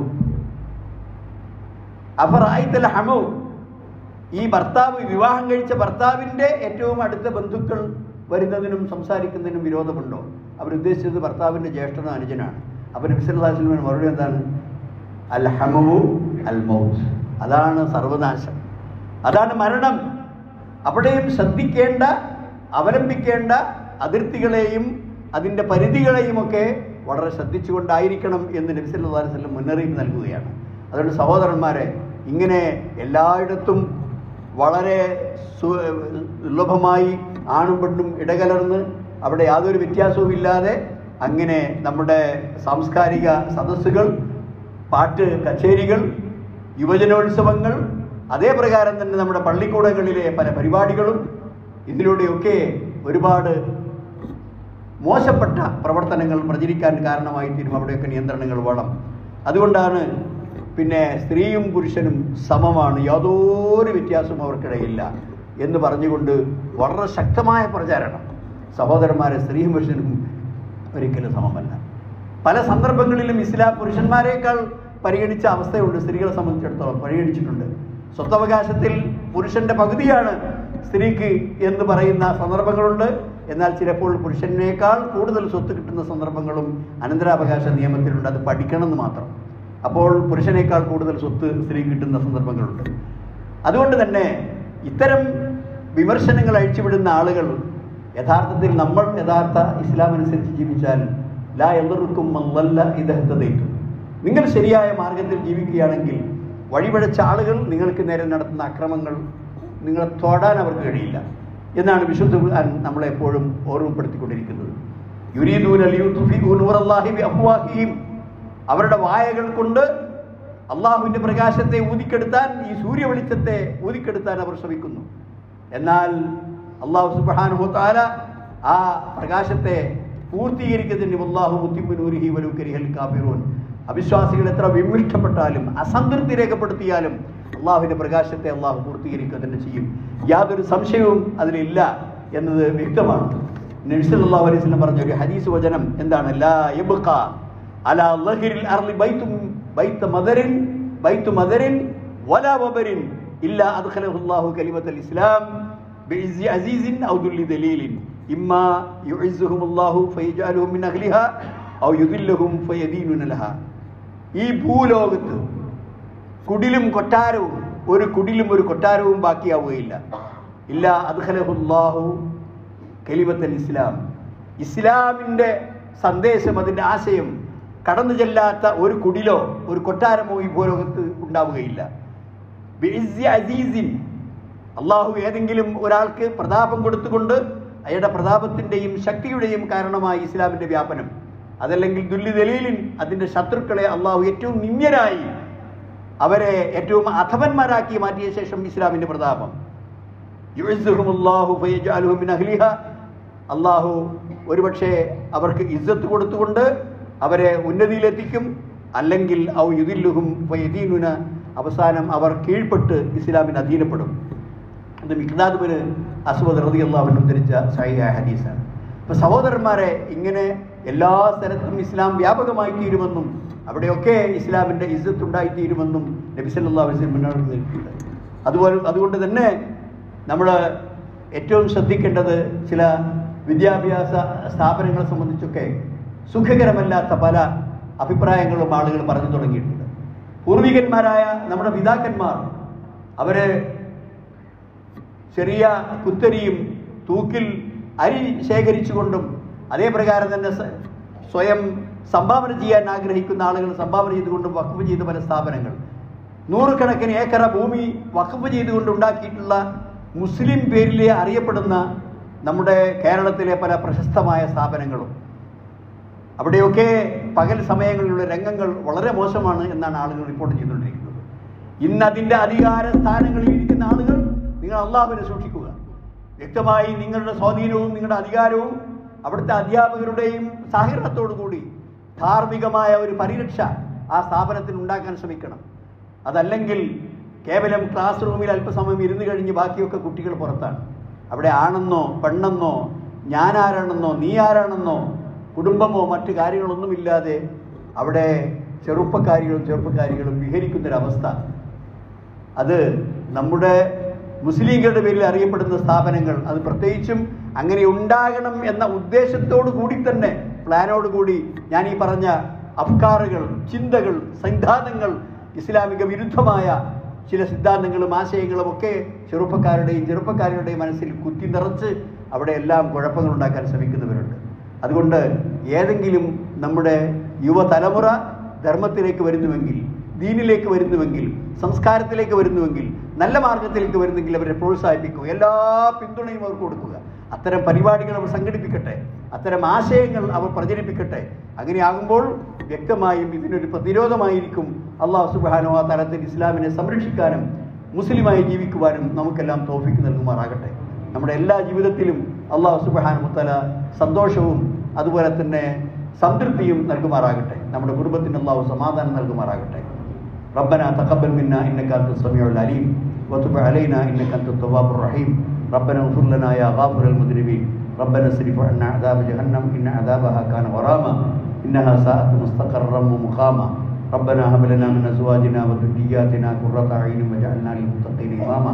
അഫറഅയ്തൽ ഹമു ഈ ഭർത്താവ് വിവാഹം കഴിച്ച ഭർത്താവിൻ്റെ ഏറ്റവും അടുത്ത ബന്ധുക്കൾ വരുന്നതിനും സംസാരിക്കുന്നതിനും വിരോധമുണ്ടോ അവരുദ്ദേശിച്ചത് ഭർത്താവിൻ്റെ ജ്യേഷ്ഠനോ അനുജനാണ് അപ്പോൾ നബി സല്ലല്ലാഹു അലൈഹി വസല്ലം മറുപടി എന്താണ് അൽ ഹമു അൽ മൗത്ത് അതാണ് സർവനാശം അതാണ് മരണം അവിടെയും ശ്രദ്ധിക്കേണ്ട അവലംബിക്കേണ്ട അതിർത്തികളെയും അതിൻ്റെ പരിധികളെയും ഒക്കെ വളരെ ശ്രദ്ധിച്ചുകൊണ്ടായിരിക്കണം എന്ന് നബി സല്ലല്ലാഹു അലൈഹി വസല്ലം മുന്നറിയിപ്പ് നൽകുകയാണ് അതുകൊണ്ട് സഹോദരന്മാരെ ഇങ്ങനെ എല്ലായിടത്തും വളരെ സു- സുലഭമായി ആണും പെണ്ണും ഇടകലർന്ന് അവിടെ യാതൊരു വ്യത്യാസവും ഇല്ലാതെ അങ്ങനെ നമ്മുടെ സാംസ്കാരിക സദസ്സുകൾ പാട്ട് കച്ചേരികൾ യുവജനോത്സവങ്ങൾ അതേ പ്രകാരം തന്നെ നമ്മുടെ പള്ളിക്കൂടങ്ങളിലെ പല പരിപാടികളും ഇതിലൂടെയൊക്കെ ഒരുപാട് മോശപ്പെട്ട പ്രവർത്തനങ്ങൾ പ്രചരിക്കാൻ കാരണമായി തീരും അവിടെയൊക്കെ നിയന്ത്രണങ്ങൾ വേണം അതുകൊണ്ടാണ് പിന്നെ സ്ത്രീയും പുരുഷനും സമമാണ് യാതൊരു വ്യത്യാസവും അവർക്കിടയില്ല എന്ന് പറഞ്ഞുകൊണ്ട് വളരെ ശക്തമായ പ്രചാരണം സഹോദരന്മാരെ സ്ത്രീയും പുരുഷനും ഒരിക്കലും സമമല്ല പല സന്ദർഭങ്ങളിലും ഇസ്ലാം പുരുഷന്മാരെക്കാൾ പരിഗണിച്ച അവസ്ഥയുണ്ട് സ്ത്രീകളെ സംബന്ധിച്ചിടത്തോളം പരിഗണിച്ചിട്ടുണ്ട് സ്വത്തവകാശത്തിൽ പുരുഷന്റെ പകുതിയാണ് സ്ത്രീക്ക് എന്ന് പറയുന്ന സന്ദർഭങ്ങളുണ്ട് എന്നാൽ ചിലപ്പോൾ പുരുഷനേക്കാൾ കൂടുതൽ സ്വത്ത് കിട്ടുന്ന സന്ദർഭങ്ങളും അനന്തരാവകാശ നിയമത്തിലുണ്ട് അത് പഠിക്കണമെന്ന് മാത്രം അപ്പോൾ പുരുഷനേക്കാൾ കൂടുതൽ സ്വത്ത് സ്ത്രീ കിട്ടുന്ന സന്ദർഭങ്ങളുണ്ട് അതുകൊണ്ട് തന്നെ ഇത്തരം വിമർശനങ്ങൾ അഴിച്ചുവിടുന്ന ആളുകൾ യഥാർത്ഥത്തിൽ നമ്മൾ യഥാർത്ഥ ഇസ്ലാം അനുസരിച്ച് ജീവിച്ചാൽ ലാ എതിർക്കും മല്ലല്ല ഇദ്ദേഹത്തെയ്ത്തു നിങ്ങൾ ശരിയായ മാർഗത്തിൽ ജീവിക്കുകയാണെങ്കിൽ വഴിപഴച്ച ആളുകൾ നിങ്ങൾക്ക് നേരെ നടത്തുന്ന അക്രമങ്ങൾ നിങ്ങളെ തൊടാൻ അവർക്ക് കഴിയില്ല എന്നാണ് വിശുദ്ധ ഖുർആൻ നമ്മളെ എപ്പോഴും ഓർമ്മപ്പെടുത്തിക്കൊണ്ടിരിക്കുന്നത് യുരീദൂന ലിയുത്ഫിഉ നൂറല്ലാഹി ബിഅഫ്വാഹിഹിം അവരുടെ വായകൾ കൊണ്ട് അള്ളാഹുവിന്റെ പ്രകാശത്തെ ഊതിക്കെടുത്താൻ ഈ സൂര്യ വെളിച്ചത്തെ ഊതിക്കെടുത്താൻ അവർ ശ്രമിക്കുന്നു എന്നാൽ അള്ളാഹു സുബ്ഹാനഹു തആല ആ പ്രകാശത്തെ പൂർത്തീകരിക്കുന്നതിന് അള്ളാഹു മുത്തിമുനൂരിഹി വലുക്കരിഹൽ കാഫിറൂൻ അവിശ്വാസികൾ എത്ര വിമിഷ്ടപ്പെട്ടാലും അസംതൃപ്തി രേഖപ്പെടുത്തിയാലും അള്ളാഹുവിന്റെ പ്രകാശത്തെ അള്ളാഹു പൂർത്തീകരിക്കുക തന്നെ ചെയ്യും യാതൊരു സംശയവും അതിലില്ല എന്നത് വ്യക്തമാണ് നബിസല്ലാഹു അലൈഹി വസല്ലം പറഞ്ഞ ഒരു ഹദീസ് വചനം എന്താണ് ലാ യബ്ഖ അലാ ലഹിരിൽ അർളി ബൈത്തും ബൈത്ത് മദരിൻ ബൈത്ത് മദരിൻ വലാ വബരിൻ ഇല്ലാ അദ്ഖലഹു അല്ലാഹു കലിമത്തൽ ഇസ്ലാം ബിഇസ്സി അസീസിൻ ഔ ദുല്ലി ദലീലിൻ ഇമ്മാ യുഇസ്സുഹും അല്ലാഹു ഫയജഅലുഹും മിൻ അഹ്ലിഹാ ഔ യുദില്ലഹും ഫയദീനുന ലഹാ ഈ ഭൂലോകത്ത് കുടിലും കൊട്ടാരവും ഒരു കുടിലും ഒരു കൊട്ടാരവും ബാക്കിയാവുകയില്ല ഇല്ല അദ്ഖലഹുല്ലാഹു കലിമത്തൽ ഇസ്ലാം ഇസ്ലാമിൻ്റെ സന്ദേശം അതിൻ്റെ ആശയം കടന്നു ചെല്ലാത്ത ഒരു കുടിലോ ഒരു കൊട്ടാരമോ ഈ ഭൂലോകത്ത് ഉണ്ടാവുകയില്ല ബിഇസ്സി അസീസിൻ അള്ളാഹു ഏതെങ്കിലും ഒരാൾക്ക് പ്രതാപം കൊടുത്തുകൊണ്ട് അയാളുടെ പ്രതാപത്തിൻ്റെയും ശക്തിയുടെയും കാരണമായി ഇസ്ലാമിൻ്റെ വ്യാപനം അതല്ലെങ്കിൽ ദുല്ലി ദലീലിൻ അതിൻ്റെ ശത്രുക്കളെ അള്ളാഹു ഏറ്റവും നിന്ദ്യരായി അവരെ ഏറ്റവും അധവന്മാരാക്കി മാറ്റിയ ശേഷം ഇസ്ലാമിൻ്റെ പ്രതാപം യുഇസ്സുഹുമുല്ലാഹു ഫയജഅലുഹും മിൻ അഹ്ലിഹ അള്ളാഹു ഒരുപക്ഷെ അവർക്ക് ഇസ്സത്ത് കൊടുത്തുകൊണ്ട് അവരെ ഉന്നതിയിലെത്തിക്കും അല്ലെങ്കിൽ ഔ യുദില്ലുഹും ഫയദീനുന അവസാനം അവർ കീഴ്പ്പെട്ട് ഇസ്ലാമിന് അധീനപ്പെടും ഇത് മിഖ്ദാദുബിന് അസ്വദ് റതി അള്ളാഹുവിന് ഉദ്ധരിച്ച സഹിയായ ഹദീസാണ് അപ്പൊ സഹോദരന്മാരെ ഇങ്ങനെ എല്ലാ സ്ഥലത്തും ഇസ്ലാം വ്യാപകമായി തീരുമെന്നും അവിടെയൊക്കെ ഇസ്ലാമിന്റെ ഇസ്സത്ത് ഉണ്ടായിത്തീരുമെന്നും നബി സല്ലല്ലാഹു അലൈഹി വസല്ലം മുന്നോട്ട് നിൽക്കുന്നുണ്ട് അതുപോലെ അതുകൊണ്ട് തന്നെ നമ്മൾ ഏറ്റവും ശ്രദ്ധിക്കേണ്ടത് ചില വിദ്യാഭ്യാസ സ്ഥാപനങ്ങളെ സംബന്ധിച്ചൊക്കെ സുഖകരമല്ലാത്ത പല അഭിപ്രായങ്ങളും ആളുകൾ പറഞ്ഞു തുടങ്ങിയിട്ടുണ്ട് പൂർവികന്മാരായ നമ്മുടെ പിതാക്കന്മാർ അവര് ചെറിയ കുത്തരിയും തൂക്കിൽ അരി ശേഖരിച്ചുകൊണ്ടും അതേ പ്രകാരം തന്നെ സ- സ്വയം സംഭാവന ചെയ്യാൻ ആഗ്രഹിക്കുന്ന ആളുകൾ സംഭാവന ചെയ്തുകൊണ്ടും വഖഫ് ചെയ്ത പല സ്ഥാപനങ്ങൾ നൂറുകണക്കിന് ഏക്കറ ഭൂമി വഖഫ് ചെയ്തുകൊണ്ട് ഉണ്ടാക്കിയിട്ടുള്ള മുസ്ലിം പേരിലെ അറിയപ്പെടുന്ന നമ്മുടെ കേരളത്തിലെ പല പ്രശസ്തമായ സ്ഥാപനങ്ങളും അവിടെയൊക്കെ പകൽ സമയങ്ങളിലുള്ള രംഗങ്ങൾ വളരെ മോശമാണ് എന്നാണ് ആളുകൾ റിപ്പോർട്ട് ചെയ്തുകൊണ്ടിരിക്കുന്നത് ഇന്ന് അതിൻ്റെ അധികാര സ്ഥാനങ്ങളിൽ ഇരിക്കുന്ന ആളുകൾ നിങ്ങൾ അള്ളാഹുവിനെ സൂക്ഷിക്കുക വ്യക്തമായി നിങ്ങളുടെ സ്വാധീനവും നിങ്ങളുടെ അധികാരവും അവിടുത്തെ അധ്യാപകരുടെയും സഹകരണത്തോടു കൂടി ധാർമ്മികമായ ഒരു പരിരക്ഷ ആ സ്ഥാപനത്തിന് ഉണ്ടാക്കാൻ ശ്രമിക്കണം അതല്ലെങ്കിൽ കേവലം ക്ലാസ് റൂമിൽ അല്പസമയം ഇരുന്ന് കഴിഞ്ഞ് ബാക്കിയൊക്കെ കുട്ടികൾ പുറത്താണ് അവിടെ ആണെന്നോ പെണ്ണെന്നോ ഞാനാരാണെന്നോ നീ ആരാണെന്നോ കുടുംബമോ മറ്റു കാര്യങ്ങളൊന്നുമില്ലാതെ അവിടെ ചെറുപ്പക്കാരികളും ചെറുപ്പക്കാരികളും വിഹരിക്കുന്നൊരവസ്ഥ അത് നമ്മുടെ മുസ്ലിങ്ങളുടെ പേരിൽ അറിയപ്പെടുന്ന സ്ഥാപനങ്ങൾ അത് പ്രത്യേകിച്ചും അങ്ങനെ ഉണ്ടാകണം എന്ന ഉദ്ദേശത്തോടു കൂടി തന്നെ പ്ലാനോട് കൂടി ഞാൻ ഈ പറഞ്ഞ അഫ്കാറുകൾ ചിന്തകൾ സിദ്ധാന്തങ്ങൾ ഇസ്ലാമിക വിരുദ്ധമായ ചില സിദ്ധാന്തങ്ങളും ആശയങ്ങളും ഒക്കെ ചെറുപ്പക്കാരുടെയും ചെറുപ്പക്കാരുടെയും മനസ്സിൽ കുത്തി നിറച്ച് അവിടെ എല്ലാം കുഴപ്പങ്ങൾ ഉണ്ടാക്കാൻ ശ്രമിക്കുന്നവരുണ്ട് അതുകൊണ്ട് ഏതെങ്കിലും നമ്മുടെ യുവതലമുറ ധർമ്മത്തിലേക്ക് വരുന്നുവെങ്കിൽ ദീനിലേക്ക് വരുന്നുവെങ്കിൽ സംസ്കാരത്തിലേക്ക് വരുന്നുവെങ്കിൽ നല്ല മാർഗത്തിലേക്ക് വരുന്നെങ്കിൽ അവരെ പ്രോത്സാഹിപ്പിക്കുക എല്ലാ പിന്തുണയും അവർക്ക് കൊടുക്കുക അത്തരം പരിപാടികൾ അവർ സംഘടിപ്പിക്കട്ടെ അത്തരം ആശയങ്ങൾ അവർ പ്രചരിപ്പിക്കട്ടെ അങ്ങനെയാകുമ്പോൾ വ്യക്തമായും ഇതിനൊരു പ്രതിരോധമായിരിക്കും അള്ളാഹു സുബാനോ ആ തലത്തിൽ ഇസ്ലാമിനെ സംരക്ഷിക്കാനും മുസ്ലിമായി ജീവിക്കുവാനും നമുക്കെല്ലാം തോഫിക്ക് നൽകുമാറാകട്ടെ നമ്മുടെ എല്ലാ ജീവിതത്തിലും അള്ളാഹു സുബാനുത്തല സന്തോഷവും അതുപോലെ തന്നെ സംതൃപ്തിയും നൽകുമാറാകട്ടെ നമ്മുടെ കുടുംബത്തിന് അള്ളാഹു സമാധാനം നൽകുമാറാകട്ടെ ربنا تقبل منا انك انت السميع العليم وتب علينا انك انت التواب الرحيم ربنا اغفر لنا يا غافر المذنبين ربنا اصرف عنا عذاب جهنم ان عذابها كان غراما انها ساءت مستقرا ومقاما ربنا هب لنا من ازواجنا وذرياتنا قرة اعين واجعلنا للمتقين اماما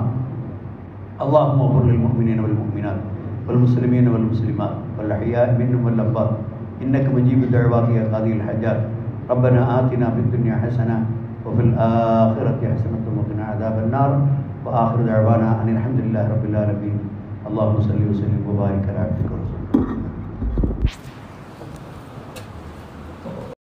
اللهم اغفر للمؤمنين والمؤمنات والمسلمين والمسلمات والاحياء منهم والاموات انك مجيب الدعوات يا قاضي الحاجات ربنا اتنا في الدنيا حسنه وفي الآخرة حسنة وقنا عذاب النار وآخر دعوانا أن الحمد لله رب العالمين اللهم صل وسلم وبارك على عبدك ورسولك